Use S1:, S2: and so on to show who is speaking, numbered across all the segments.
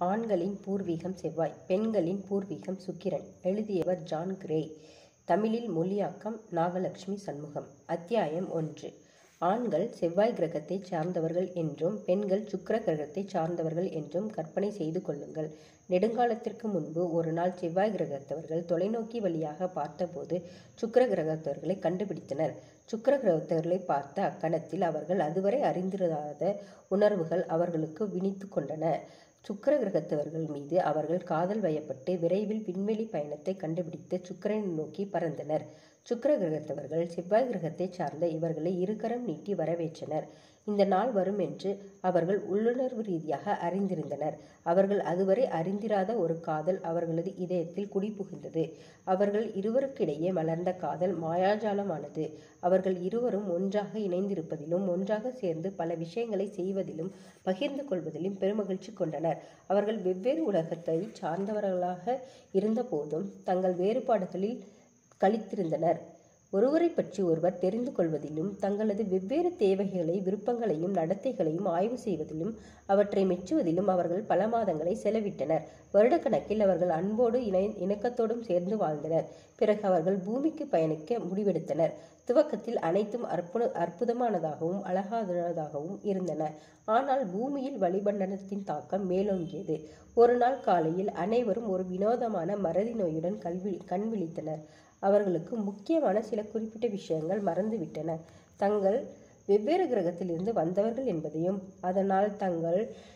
S1: ஆண்களின் பூர்வீகம் செவ்வாய் பெண்களின் பூர்வீகம் சுக்கிரன் எழுதியவர் ஜான் கிரே தமிழில் மொழியாக்கம் நாகலட்சுமி சண்முகம் அத்தியாயம் ஒன்று ஆண்கள் செவ்வாய் கிரகத்தை சார்ந்தவர்கள் என்றும் பெண்கள் சுக்கிர கிரகத்தை சார்ந்தவர்கள் என்றும் கற்பனை செய்து கொள்ளுங்கள் நெடுங்காலத்திற்கு முன்பு ஒரு நாள் செவ்வாய் கிரகத்தவர்கள் தொலைநோக்கி வழியாக பார்த்தபோது சுக்கிர கிரகத்தவர்களை கண்டுபிடித்தனர் சுக்கிர கிரகத்தவர்களை பார்த்த அக்கணத்தில் அவர்கள் அதுவரை அறிந்திராத உணர்வுகள் அவர்களுக்கு வினித்து கொண்டன சுக்கிர கிரகத்தவர்கள் மீது அவர்கள் காதல் வயப்பட்டு விரைவில் விண்வெளி பயணத்தை கண்டுபிடித்து சுக்கிரனை நோக்கி பறந்தனர் சுக்கிர கிரகத்தவர்கள் செவ்வாய் கிரகத்தை சார்ந்த இவர்களை இருகரம் நீட்டி வரவேற்றனர் இந்த நாள் வரும் என்று அவர்கள் உள்ளுணர்வு ரீதியாக அறிந்திருந்தனர் அவர்கள் அதுவரை அறிந்திராத ஒரு காதல் அவர்களது இதயத்தில் குடிபுகுந்தது அவர்கள் இருவருக்கிடையே மலர்ந்த காதல் மாயாஜாலமானது அவர்கள் இருவரும் ஒன்றாக இணைந்திருப்பதிலும் ஒன்றாக சேர்ந்து பல விஷயங்களை செய்வதிலும் பகிர்ந்து கொள்வதிலும் பெருமகிழ்ச்சி கொண்டனர் அவர்கள் வெவ்வேறு உலகத்தை சார்ந்தவர்களாக இருந்தபோதும் தங்கள் வேறுபாடுகளில் கழித்திருந்தனர் ஒருவரை பற்றி ஒருவர் தெரிந்து கொள்வதிலும் தங்களது வெவ்வேறு தேவைகளை விருப்பங்களையும் நடத்தைகளையும் ஆய்வு செய்வதிலும் அவற்றை மெச்சுவதிலும் அவர்கள் பல மாதங்களை செலவிட்டனர் வருடக்கணக்கில் அவர்கள் அன்போடு இணை இணக்கத்தோடும் சேர்ந்து வாழ்ந்தனர் பிறகு அவர்கள் பூமிக்கு பயணிக்க முடிவெடுத்தனர் துவக்கத்தில் அனைத்தும் அற்புத அற்புதமானதாகவும் அழகானதாகவும் இருந்தன ஆனால் பூமியில் வளிமண்டலத்தின் தாக்கம் மேலோங்கியது ஒரு நாள் காலையில் அனைவரும் ஒரு வினோதமான மறதி நோயுடன் கல்வி கண் விழித்தனர் அவர்களுக்கு முக்கியமான சில குறிப்பிட்ட விஷயங்கள் மறந்துவிட்டன தங்கள் வெவ்வேறு கிரகத்திலிருந்து வந்தவர்கள் என்பதையும் அதனால் தங்கள்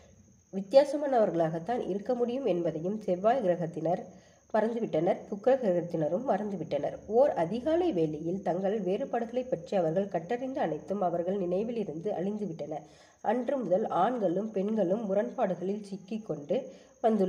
S1: வித்தியாசமானவர்களாகத்தான் இருக்க முடியும் என்பதையும் செவ்வாய் கிரகத்தினர் மறந்துவிட்டனர் சுக்கிர கிரகத்தினரும் மறந்துவிட்டனர் ஓர் அதிகாலை வேளையில் தங்கள் வேறுபாடுகளை பற்றி அவர்கள் கற்றறிந்த அனைத்தும் அவர்கள் நினைவில் இருந்து அழிந்துவிட்டன அன்று முதல் ஆண்களும் பெண்களும் முரண்பாடுகளில் சிக்கிக்கொண்டு வந்துள்ள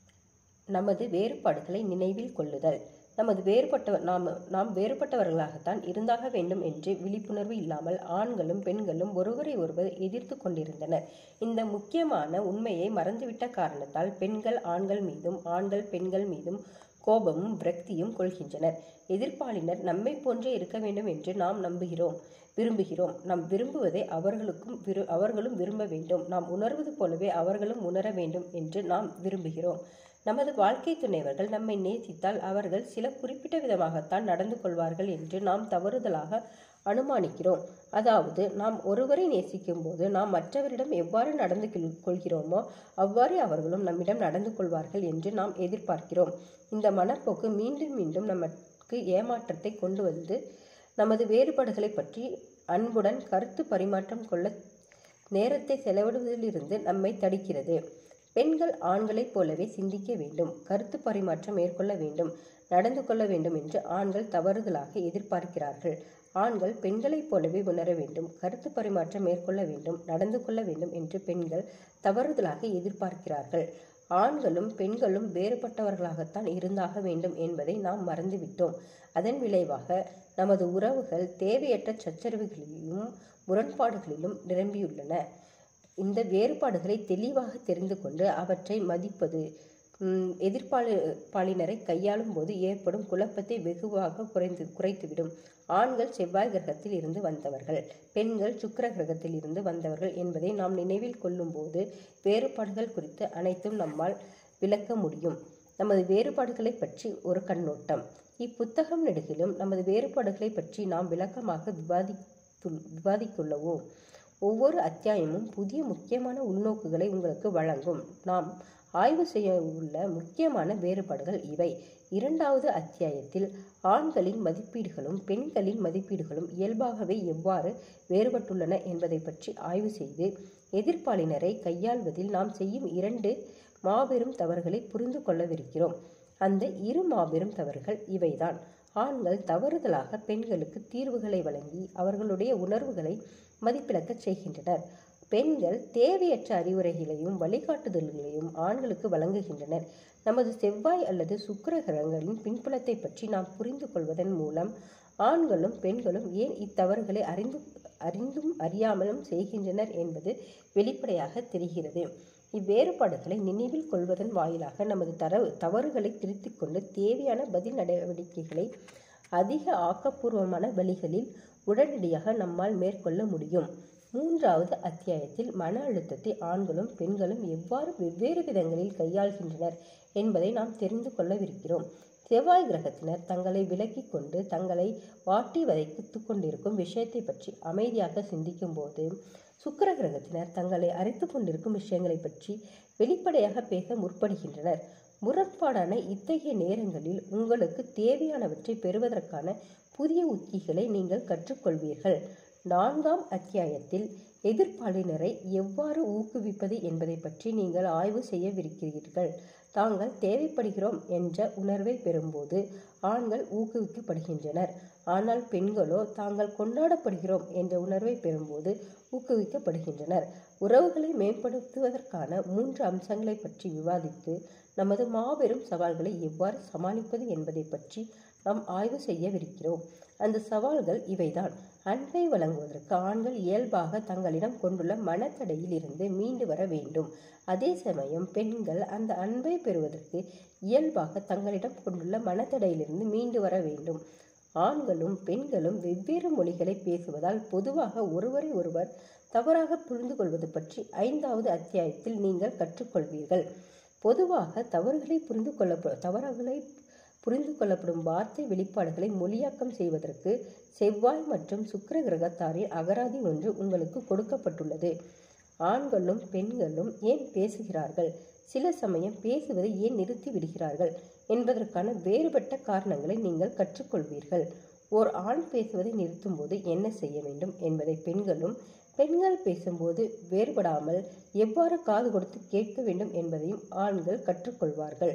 S1: நமது வேறுபாடுகளை நினைவில் கொள்ளுதல் நமது வேறுபட்ட நாம் நாம் வேறுபட்டவர்களாகத்தான் இருந்தாக வேண்டும் என்று விழிப்புணர்வு இல்லாமல் ஆண்களும் பெண்களும் ஒருவரை ஒருவர் எதிர்த்து கொண்டிருந்தனர் இந்த முக்கியமான உண்மையை மறந்துவிட்ட காரணத்தால் பெண்கள் ஆண்கள் மீதும் ஆண்கள் பெண்கள் மீதும் கோபமும் விரக்தியும் கொள்கின்றனர் எதிர்ப்பாளினர் நம்மை போன்றே இருக்க வேண்டும் என்று நாம் நம்புகிறோம் விரும்புகிறோம் நாம் விரும்புவதை அவர்களுக்கும் விரு அவர்களும் விரும்ப வேண்டும் நாம் உணர்வது போலவே அவர்களும் உணர வேண்டும் என்று நாம் விரும்புகிறோம் நமது வாழ்க்கை துணைவர்கள் நம்மை நேசித்தால் அவர்கள் சில குறிப்பிட்ட விதமாகத்தான் நடந்து கொள்வார்கள் என்று நாம் தவறுதலாக அனுமானிக்கிறோம் அதாவது நாம் ஒருவரை நேசிக்கும் போது நாம் மற்றவரிடம் எவ்வாறு நடந்து கொள்கிறோமோ அவ்வாறே அவர்களும் நம்மிடம் நடந்து கொள்வார்கள் என்று நாம் எதிர்பார்க்கிறோம் இந்த மனப்போக்கு மீண்டும் மீண்டும் நமக்கு ஏமாற்றத்தை கொண்டு வந்து நமது வேறுபாடுகளை பற்றி அன்புடன் கருத்து பரிமாற்றம் கொள்ள நேரத்தை செலவிடுவதிலிருந்து நம்மை தடுக்கிறது பெண்கள் ஆண்களைப் போலவே சிந்திக்க வேண்டும் கருத்து பரிமாற்றம் மேற்கொள்ள வேண்டும் நடந்து கொள்ள வேண்டும் என்று ஆண்கள் தவறுதலாக எதிர்பார்க்கிறார்கள் ஆண்கள் பெண்களைப் போலவே உணர வேண்டும் கருத்து பரிமாற்றம் மேற்கொள்ள வேண்டும் நடந்து கொள்ள வேண்டும் என்று பெண்கள் தவறுதலாக எதிர்பார்க்கிறார்கள் ஆண்களும் பெண்களும் வேறுபட்டவர்களாகத்தான் இருந்தாக வேண்டும் என்பதை நாம் மறந்துவிட்டோம் அதன் விளைவாக நமது உறவுகள் தேவையற்ற சச்சரவுகளிலும் முரண்பாடுகளிலும் நிரம்பியுள்ளன இந்த வேறுபாடுகளை தெளிவாக தெரிந்து கொண்டு அவற்றை மதிப்பது எதிர்ப்பாளி பாலினரை கையாளும் போது ஏற்படும் குழப்பத்தை வெகுவாக குறைந்து குறைத்துவிடும் ஆண்கள் செவ்வாய் கிரகத்தில் இருந்து வந்தவர்கள் பெண்கள் சுக்கர கிரகத்தில் இருந்து வந்தவர்கள் என்பதை நாம் நினைவில் கொள்ளும்போது வேறுபாடுகள் குறித்து அனைத்தும் நம்மால் விளக்க முடியும் நமது வேறுபாடுகளை பற்றி ஒரு கண்ணோட்டம் இப்புத்தகம் நெடுகிலும் நமது வேறுபாடுகளை பற்றி நாம் விளக்கமாக விவாதித்து விவாதித்துள்ளவோம் ஒவ்வொரு அத்தியாயமும் புதிய முக்கியமான உள்நோக்குகளை உங்களுக்கு வழங்கும் நாம் ஆய்வு செய்ய உள்ள முக்கியமான வேறுபாடுகள் இவை இரண்டாவது அத்தியாயத்தில் ஆண்களின் மதிப்பீடுகளும் பெண்களின் மதிப்பீடுகளும் இயல்பாகவே எவ்வாறு வேறுபட்டுள்ளன என்பதை பற்றி ஆய்வு செய்து எதிர்ப்பாளினரை கையாள்வதில் நாம் செய்யும் இரண்டு மாபெரும் தவறுகளை புரிந்து கொள்ளவிருக்கிறோம் அந்த இரு மாபெரும் தவறுகள் இவைதான் ஆண்கள் தவறுதலாக பெண்களுக்கு தீர்வுகளை வழங்கி அவர்களுடைய உணர்வுகளை மதிப்பிழக்கச் செய்கின்றனர் பெண்கள் தேவையற்ற அறிவுரைகளையும் வழிகாட்டுதல்களையும் ஆண்களுக்கு வழங்குகின்றனர் நமது செவ்வாய் அல்லது சுக்கர கிரகங்களின் பின்புலத்தை பற்றி நாம் புரிந்து கொள்வதன் மூலம் ஆண்களும் பெண்களும் ஏன் இத்தவறுகளை அறிந்து அறிந்தும் அறியாமலும் செய்கின்றனர் என்பது வெளிப்படையாக தெரிகிறது இவ்வேறுபாடுகளை நினைவில் கொள்வதன் வாயிலாக நமது தரவு தவறுகளை திருத்திக் கொண்டு தேவையான பதில் நடவடிக்கைகளை அதிக ஆக்கப்பூர்வமான வழிகளில் உடனடியாக நம்மால் மேற்கொள்ள முடியும் மூன்றாவது அத்தியாயத்தில் மன அழுத்தத்தை ஆண்களும் பெண்களும் எவ்வாறு வெவ்வேறு விதங்களில் கையாள்கின்றனர் என்பதை நாம் தெரிந்து கொள்ளவிருக்கிறோம் செவ்வாய் கிரகத்தினர் தங்களை விலக்கிக் கொண்டு தங்களை வாட்டி வதைத்து கொண்டிருக்கும் விஷயத்தை பற்றி அமைதியாக சிந்திக்கும் போது சுக்கிர கிரகத்தினர் தங்களை அரைத்து கொண்டிருக்கும் விஷயங்களை பற்றி வெளிப்படையாக பேச முற்படுகின்றனர் முரண்பாடான இத்தகைய நேரங்களில் உங்களுக்கு தேவையானவற்றை பெறுவதற்கான புதிய உத்திகளை நீங்கள் கற்றுக்கொள்வீர்கள் நான்காம் அத்தியாயத்தில் எதிர்ப்பாளினரை எவ்வாறு ஊக்குவிப்பது என்பதை பற்றி நீங்கள் ஆய்வு செய்யவிருக்கிறீர்கள் தாங்கள் தேவைப்படுகிறோம் என்ற உணர்வை பெறும்போது ஆண்கள் ஊக்குவிக்கப்படுகின்றனர் ஆனால் பெண்களோ தாங்கள் கொண்டாடப்படுகிறோம் என்ற உணர்வை பெறும்போது ஊக்குவிக்கப்படுகின்றனர் உறவுகளை மேம்படுத்துவதற்கான மூன்று அம்சங்களை பற்றி விவாதித்து நமது மாபெரும் சவால்களை எவ்வாறு சமாளிப்பது என்பதை பற்றி நாம் ஆய்வு செய்யவிருக்கிறோம் அந்த சவால்கள் இவைதான் அன்பை வழங்குவதற்கு ஆண்கள் இயல்பாக தங்களிடம் கொண்டுள்ள மனத்தடையில் இருந்து மீண்டு வர வேண்டும் அதே சமயம் பெண்கள் அந்த அன்பை பெறுவதற்கு இயல்பாக தங்களிடம் கொண்டுள்ள மனத்தடையிலிருந்து மீண்டு வர வேண்டும் ஆண்களும் பெண்களும் வெவ்வேறு மொழிகளை பேசுவதால் பொதுவாக ஒருவரை ஒருவர் தவறாக புரிந்து கொள்வது பற்றி ஐந்தாவது அத்தியாயத்தில் நீங்கள் கற்றுக்கொள்வீர்கள் பொதுவாக தவறுகளை புரிந்து கொள்ள தவறுகளை புரிந்து கொள்ளப்படும் வார்த்தை வெளிப்பாடுகளை மொழியாக்கம் செய்வதற்கு செவ்வாய் மற்றும் சுக்கிர கிரகத்தாரின் அகராதி ஒன்று உங்களுக்கு கொடுக்கப்பட்டுள்ளது ஆண்களும் பெண்களும் ஏன் பேசுகிறார்கள் சில சமயம் பேசுவதை ஏன் நிறுத்தி விடுகிறார்கள் என்பதற்கான வேறுபட்ட காரணங்களை நீங்கள் கற்றுக்கொள்வீர்கள் ஓர் ஆண் பேசுவதை நிறுத்தும்போது என்ன செய்ய வேண்டும் என்பதை பெண்களும் பெண்கள் பேசும்போது வேறுபடாமல் எவ்வாறு காது கொடுத்து கேட்க வேண்டும் என்பதையும் ஆண்கள் கற்றுக்கொள்வார்கள்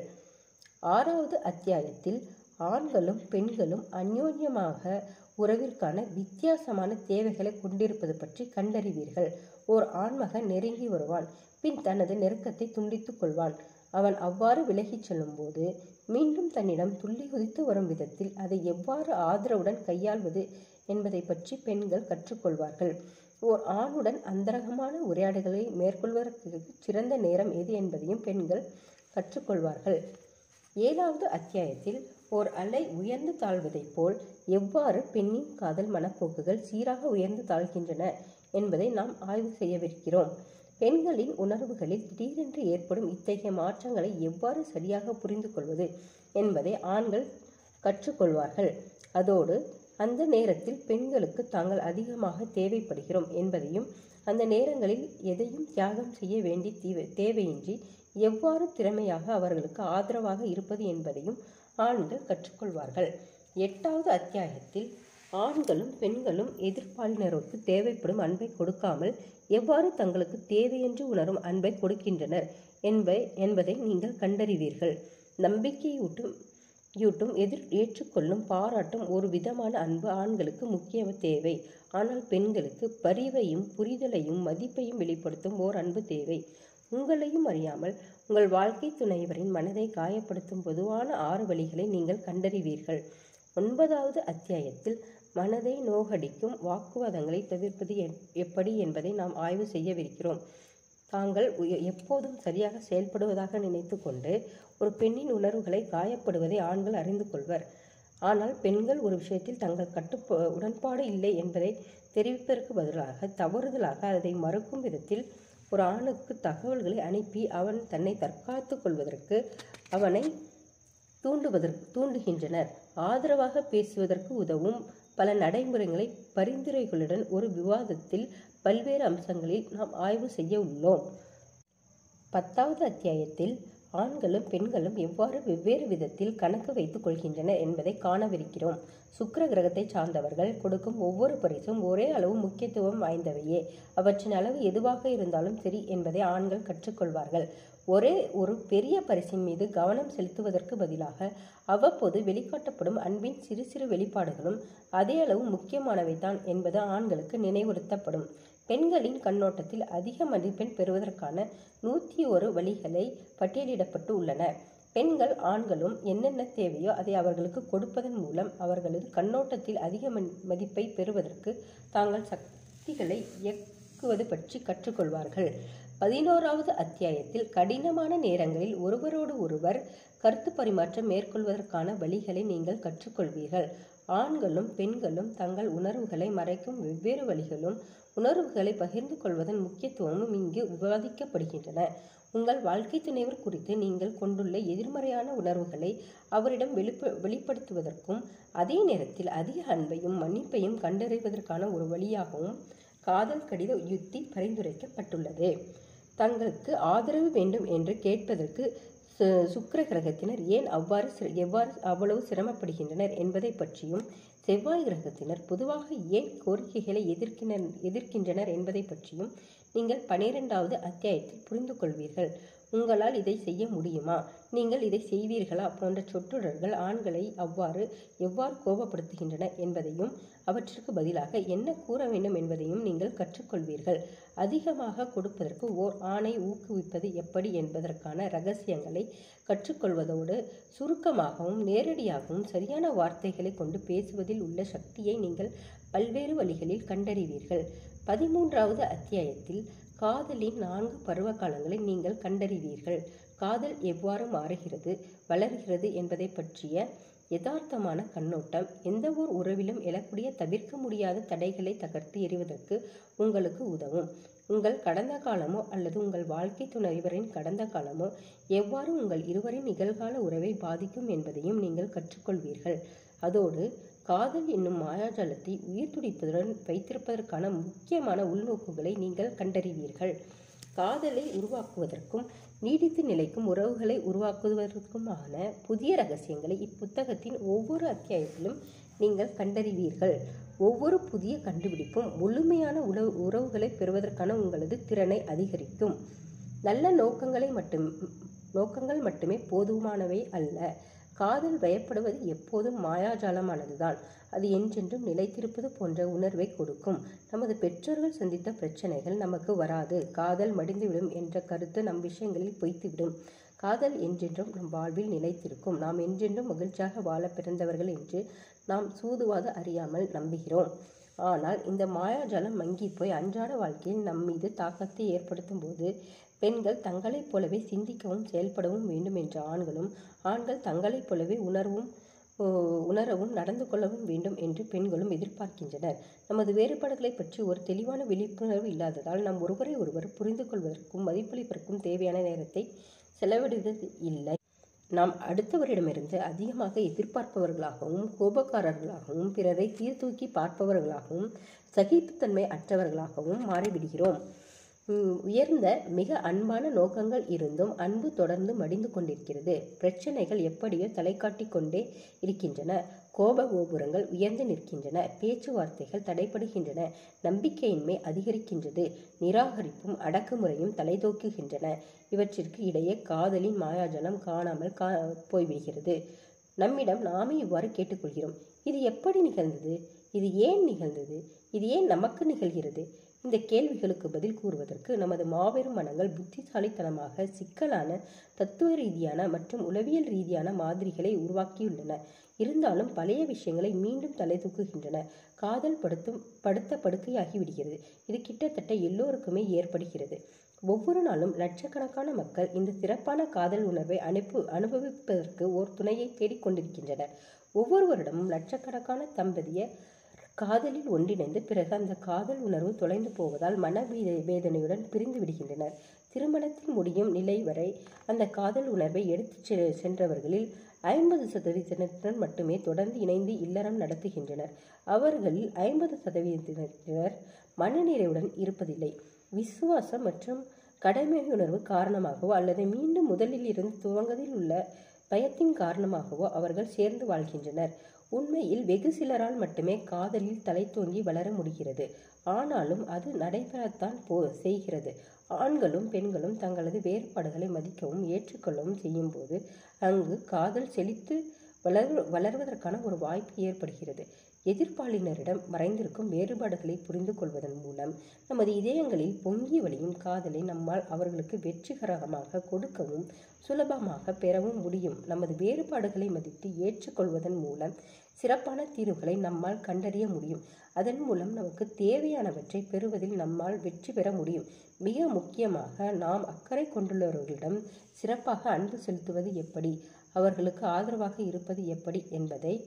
S1: ஆறாவது அத்தியாயத்தில் ஆண்களும் பெண்களும் அந்யோன்யமாக உறவிற்கான வித்தியாசமான தேவைகளை கொண்டிருப்பது பற்றி கண்டறிவீர்கள் ஓர் ஆண்மகன் நெருங்கி வருவான் பின் தனது நெருக்கத்தை துண்டித்துக் கொள்வான் அவன் அவ்வாறு விலகிச் செல்லும்போது மீண்டும் தன்னிடம் துள்ளி குதித்து வரும் விதத்தில் அதை எவ்வாறு ஆதரவுடன் கையாள்வது என்பதை பற்றி பெண்கள் கற்றுக்கொள்வார்கள் ஓர் ஆணுடன் அந்தரகமான உரையாடுகளை மேற்கொள்வதற்கு சிறந்த நேரம் எது என்பதையும் பெண்கள் கற்றுக்கொள்வார்கள் ஏழாவது அத்தியாயத்தில் ஓர் அலை உயர்ந்து தாழ்வதைப் போல் எவ்வாறு பெண்ணின் காதல் மனப்போக்குகள் சீராக உயர்ந்து தாழ்கின்றன என்பதை நாம் ஆய்வு செய்யவிருக்கிறோம் பெண்களின் உணர்வுகளில் திடீரென்று ஏற்படும் இத்தகைய மாற்றங்களை எவ்வாறு சரியாக புரிந்து கொள்வது என்பதை ஆண்கள் கற்றுக்கொள்வார்கள் அதோடு அந்த நேரத்தில் பெண்களுக்கு தாங்கள் அதிகமாக தேவைப்படுகிறோம் என்பதையும் அந்த நேரங்களில் எதையும் தியாகம் செய்ய வேண்டி தீவை தேவையின்றி எவ்வாறு திறமையாக அவர்களுக்கு ஆதரவாக இருப்பது என்பதையும் ஆண்கள் கற்றுக்கொள்வார்கள் எட்டாவது அத்தியாயத்தில் ஆண்களும் பெண்களும் எதிர்ப்பாளினருக்கு தேவைப்படும் அன்பை கொடுக்காமல் எவ்வாறு தங்களுக்கு தேவையென்று உணரும் அன்பை கொடுக்கின்றனர் என்பை என்பதை நீங்கள் கண்டறிவீர்கள் நம்பிக்கையூட்டும் யூட்டும் எதிர் ஏற்றுக்கொள்ளும் பாராட்டும் ஒரு விதமான அன்பு ஆண்களுக்கு முக்கிய தேவை ஆனால் பெண்களுக்கு பரிவையும் புரிதலையும் மதிப்பையும் வெளிப்படுத்தும் ஓர் அன்பு தேவை உங்களையும் அறியாமல் உங்கள் வாழ்க்கை துணைவரின் மனதை காயப்படுத்தும் பொதுவான ஆறு வழிகளை நீங்கள் கண்டறிவீர்கள் ஒன்பதாவது அத்தியாயத்தில் மனதை நோகடிக்கும் வாக்குவாதங்களை தவிர்ப்பது எப்படி என்பதை நாம் ஆய்வு செய்யவிருக்கிறோம் தாங்கள் எப்போதும் சரியாக செயல்படுவதாக நினைத்து கொண்டு ஒரு பெண்ணின் உணர்வுகளை காயப்படுவதை ஆண்கள் அறிந்து கொள்வர் ஆனால் பெண்கள் ஒரு விஷயத்தில் தங்கள் கட்டுப்ப உடன்பாடு இல்லை என்பதை தெரிவிப்பதற்கு பதிலாக தவறுதலாக அதை மறுக்கும் விதத்தில் ஒரு ஆணுக்கு தகவல்களை அனுப்பி அவன் தன்னை தற்காத்துக் கொள்வதற்கு அவனை தூண்டுவதற்கு தூண்டுகின்றனர் ஆதரவாக பேசுவதற்கு உதவும் பல நடைமுறைகளை பரிந்துரைகளுடன் ஒரு விவாதத்தில் பல்வேறு அம்சங்களில் நாம் ஆய்வு செய்ய உள்ளோம் பத்தாவது அத்தியாயத்தில் ஆண்களும் பெண்களும் எவ்வாறு வெவ்வேறு விதத்தில் கணக்கு வைத்துக் கொள்கின்றனர் என்பதை காணவிருக்கிறோம் சுக்கிர கிரகத்தை சார்ந்தவர்கள் கொடுக்கும் ஒவ்வொரு பரிசும் ஒரே அளவு முக்கியத்துவம் வாய்ந்தவையே அவற்றின் அளவு எதுவாக இருந்தாலும் சரி என்பதை ஆண்கள் கற்றுக்கொள்வார்கள் ஒரே ஒரு பெரிய பரிசின் மீது கவனம் செலுத்துவதற்கு பதிலாக அவ்வப்போது வெளிக்காட்டப்படும் அன்பின் சிறு சிறு வெளிப்பாடுகளும் அதே அளவு முக்கியமானவைதான் என்பது ஆண்களுக்கு நினைவுறுத்தப்படும் பெண்களின் கண்ணோட்டத்தில் அதிக மதிப்பெண் பெறுவதற்கான நூற்றி ஒரு வழிகளை பட்டியலிடப்பட்டு உள்ளன பெண்கள் ஆண்களும் என்னென்ன தேவையோ அதை அவர்களுக்கு கொடுப்பதன் மூலம் அவர்களது கண்ணோட்டத்தில் அதிக மதிப்பை பெறுவதற்கு தாங்கள் சக்திகளை இயக்குவது பற்றி கற்றுக்கொள்வார்கள் பதினோராவது அத்தியாயத்தில் கடினமான நேரங்களில் ஒருவரோடு ஒருவர் கருத்து பரிமாற்றம் மேற்கொள்வதற்கான வழிகளை நீங்கள் கற்றுக்கொள்வீர்கள் ஆண்களும் பெண்களும் தங்கள் உணர்வுகளை மறைக்கும் வெவ்வேறு வழிகளும் உணர்வுகளை பகிர்ந்து கொள்வதன் முக்கியத்துவமும் இங்கு விவாதிக்கப்படுகின்றன உங்கள் வாழ்க்கை துணைவர் குறித்து நீங்கள் கொண்டுள்ள எதிர்மறையான உணர்வுகளை அவரிடம் வெளிப்ப வெளிப்படுத்துவதற்கும் அதே நேரத்தில் அதிக அன்பையும் மன்னிப்பையும் கண்டறிவதற்கான ஒரு வழியாகவும் காதல் கடித யுத்தி பரிந்துரைக்கப்பட்டுள்ளது தங்களுக்கு ஆதரவு வேண்டும் என்று கேட்பதற்கு சு- சுக்கிர கிரகத்தினர் ஏன் அவ்வாறு சி- எவ்வாறு அவ்வளவு சிரமப்படுகின்றனர் என்பதை பற்றியும் செவ்வாய் கிரகத்தினர் பொதுவாக ஏன் கோரிக்கைகளை எதிர்க்கினர் எதிர்க்கின்றனர் என்பதை பற்றியும் நீங்கள் பனிரெண்டாவது அத்தியாயத்தில் புரிந்து கொள்வீர்கள் உங்களால் இதை செய்ய முடியுமா நீங்கள் இதை செய்வீர்களா போன்ற சொற்றொடர்கள் ஆண்களை அவ்வாறு எவ்வாறு கோபப்படுத்துகின்றன என்பதையும் அவற்றிற்கு பதிலாக என்ன கூற வேண்டும் என்பதையும் நீங்கள் கற்றுக்கொள்வீர்கள் அதிகமாக கொடுப்பதற்கு ஓர் ஆணை ஊக்குவிப்பது எப்படி என்பதற்கான ரகசியங்களை கற்றுக்கொள்வதோடு சுருக்கமாகவும் நேரடியாகவும் சரியான வார்த்தைகளை கொண்டு பேசுவதில் உள்ள சக்தியை நீங்கள் பல்வேறு வழிகளில் கண்டறிவீர்கள் பதிமூன்றாவது அத்தியாயத்தில் காதலின் நான்கு பருவ காலங்களை நீங்கள் கண்டறிவீர்கள் காதல் எவ்வாறு மாறுகிறது வளர்கிறது என்பதை பற்றிய யதார்த்தமான கண்ணோட்டம் எந்த ஓர் உறவிலும் எழக்கூடிய தவிர்க்க முடியாத தடைகளை தகர்த்து எறிவதற்கு உங்களுக்கு உதவும் உங்கள் கடந்த காலமோ அல்லது உங்கள் வாழ்க்கை துணைவரின் கடந்த காலமோ எவ்வாறு உங்கள் இருவரின் நிகழ்கால உறவை பாதிக்கும் என்பதையும் நீங்கள் கற்றுக்கொள்வீர்கள் அதோடு காதல் என்னும் மாயாஜாலத்தை உயிர் துடிப்புடன் வைத்திருப்பதற்கான முக்கியமான உள்நோக்குகளை நீங்கள் கண்டறிவீர்கள் காதலை உருவாக்குவதற்கும் நீடித்து நிலைக்கும் உறவுகளை உருவாக்குவதற்குமான புதிய ரகசியங்களை இப்புத்தகத்தின் ஒவ்வொரு அத்தியாயத்திலும் நீங்கள் கண்டறிவீர்கள் ஒவ்வொரு புதிய கண்டுபிடிப்பும் முழுமையான உறவு உறவுகளை பெறுவதற்கான உங்களது திறனை அதிகரிக்கும் நல்ல நோக்கங்களை மட்டும் நோக்கங்கள் மட்டுமே போதுமானவை அல்ல காதல் பயப்படுவது எப்போதும் மாயாஜாலமானதுதான் அது என்றென்றும் நிலைத்திருப்பது போன்ற உணர்வை கொடுக்கும் நமது பெற்றோர்கள் சந்தித்த பிரச்சனைகள் நமக்கு வராது காதல் மடிந்துவிடும் என்ற கருத்து நம் விஷயங்களில் பொய்த்துவிடும் காதல் என்றென்றும் நம் வாழ்வில் நிலைத்திருக்கும் நாம் என்றென்றும் மகிழ்ச்சியாக வாழ பிறந்தவர்கள் என்று நாம் சூதுவாது அறியாமல் நம்புகிறோம் ஆனால் இந்த மாயாஜாலம் மங்கி போய் அன்றாட வாழ்க்கையில் நம் மீது தாக்கத்தை ஏற்படுத்தும் போது பெண்கள் தங்களைப் போலவே சிந்திக்கவும் செயல்படவும் வேண்டும் என்ற ஆண்களும் ஆண்கள் தங்களைப் போலவே உணர்வும் ஓ, உணரவும் நடந்து கொள்ளவும் வேண்டும் என்று பெண்களும் எதிர்பார்க்கின்றனர் நமது வேறுபாடுகளை பற்றி ஒரு தெளிவான விழிப்புணர்வு இல்லாததால் நாம் ஒருவரை ஒருவர் புரிந்து கொள்வதற்கும் மதிப்பளிப்பதற்கும் தேவையான நேரத்தை செலவிடுவது இல்லை நாம் அடுத்தவரிடமிருந்து அதிகமாக எதிர்பார்ப்பவர்களாகவும் கோபக்காரர்களாகவும் பிறரை சீர்தூக்கி பார்ப்பவர்களாகவும் சகிப்புத்தன்மை அற்றவர்களாகவும் மாறிவிடுகிறோம் உம், உயர்ந்த மிக அன்பான நோக்கங்கள் இருந்தும் அன்பு தொடர்ந்து மடிந்து கொண்டிருக்கிறது பிரச்சனைகள் எப்படியோ தலை காட்டிக் கொண்டே இருக்கின்றன கோப கோபுரங்கள் உயர்ந்து நிற்கின்றன பேச்சுவார்த்தைகள் தடைப்படுகின்றன நம்பிக்கையின்மை அதிகரிக்கின்றது நிராகரிப்பும் அடக்குமுறையும் தலைதூக்குகின்றன இவற்றிற்கு இடையே காதலின் மாயாஜலம் காணாமல் கா போய்விடுகிறது நம்மிடம் நாமே இவ்வாறு கேட்டுக்கொள்கிறோம் இது எப்படி நிகழ்ந்தது இது ஏன் நிகழ்ந்தது இது ஏன் நமக்கு நிகழ்கிறது இந்த கேள்விகளுக்கு பதில் கூறுவதற்கு நமது மாபெரும் மனங்கள் புத்திசாலித்தனமாக சிக்கலான தத்துவ ரீதியான மற்றும் உளவியல் ரீதியான மாதிரிகளை உருவாக்கியுள்ளன இருந்தாலும் பழைய விஷயங்களை மீண்டும் தலை தூக்குகின்றன காதல் படுத்தும் படுத்த படுக்கையாகி விடுகிறது இது கிட்டத்தட்ட எல்லோருக்குமே ஏற்படுகிறது ஒவ்வொரு நாளும் லட்சக்கணக்கான மக்கள் இந்த சிறப்பான காதல் உணர்வை அனுப்பு அனுபவிப்பதற்கு ஓர் துணையை தேடிக்கொண்டிருக்கின்றனர் ஒவ்வொரு வருடமும் லட்சக்கணக்கான தம்பதிய காதலில் ஒன்றிணைந்து பிறகு அந்த காதல் உணர்வு தொலைந்து போவதால் மன வேத- வேதனையுடன் பிரிந்து விடுகின்றனர் திருமணத்தில் முடியும் நிலை வரை அந்த காதல் உணர்வை எடுத்துச் செ- சென்றவர்களில் ஐம்பது சதவீதத்தினர் மட்டுமே தொடர்ந்து இணைந்து இல்லறம் நடத்துகின்றனர் அவர்களில் ஐம்பது சதவீதத்தினர் மனநிறைவுடன் இருப்பதில்லை விசுவாசம் மற்றும் கடமையுணர்வு காரணமாகவோ அல்லது மீண்டும் முதலில் இருந்து துவங்குவதில் உள்ள பயத்தின் காரணமாகவோ அவர்கள் சேர்ந்து வாழ்கின்றனர் உண்மையில் வெகு சிலரால் மட்டுமே காதலில் தலை தோங்கி வளர முடிகிறது ஆனாலும் அது நடைபெறத்தான் போ செய்கிறது ஆண்களும் பெண்களும் தங்களது வேறுபாடுகளை மதிக்கவும் ஏற்றுக்கொள்ளவும் செய்யும்போது அங்கு காதல் செழித்து வளர் வளர்வதற்கான ஒரு வாய்ப்பு ஏற்படுகிறது எதிர்ப்பாளினரிடம் மறைந்திருக்கும் வேறுபாடுகளை புரிந்து கொள்வதன் மூலம் நமது இதயங்களில் பொங்கி வழியும் காதலை நம்மால் அவர்களுக்கு வெற்றிகரமாக கொடுக்கவும் சுலபமாக பெறவும் முடியும் நமது வேறுபாடுகளை மதித்து ஏற்றுக்கொள்வதன் மூலம் சிறப்பான தீர்வுகளை நம்மால் கண்டறிய முடியும் அதன் மூலம் நமக்கு தேவையானவற்றை பெறுவதில் நம்மால் வெற்றி பெற முடியும் மிக முக்கியமாக நாம் அக்கறை கொண்டுள்ளவர்களிடம் சிறப்பாக அன்பு செலுத்துவது எப்படி அவர்களுக்கு ஆதரவாக இருப்பது எப்படி என்பதை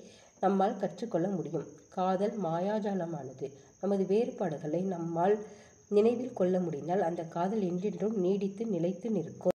S1: நம்மால் கற்றுக்கொள்ள முடியும் காதல் மாயாஜாலமானது நமது வேறுபாடுகளை நம்மால் நினைவில் கொள்ள முடிந்தால் அந்த காதல் என்றென்றும் நீடித்து நிலைத்து நிற்கும்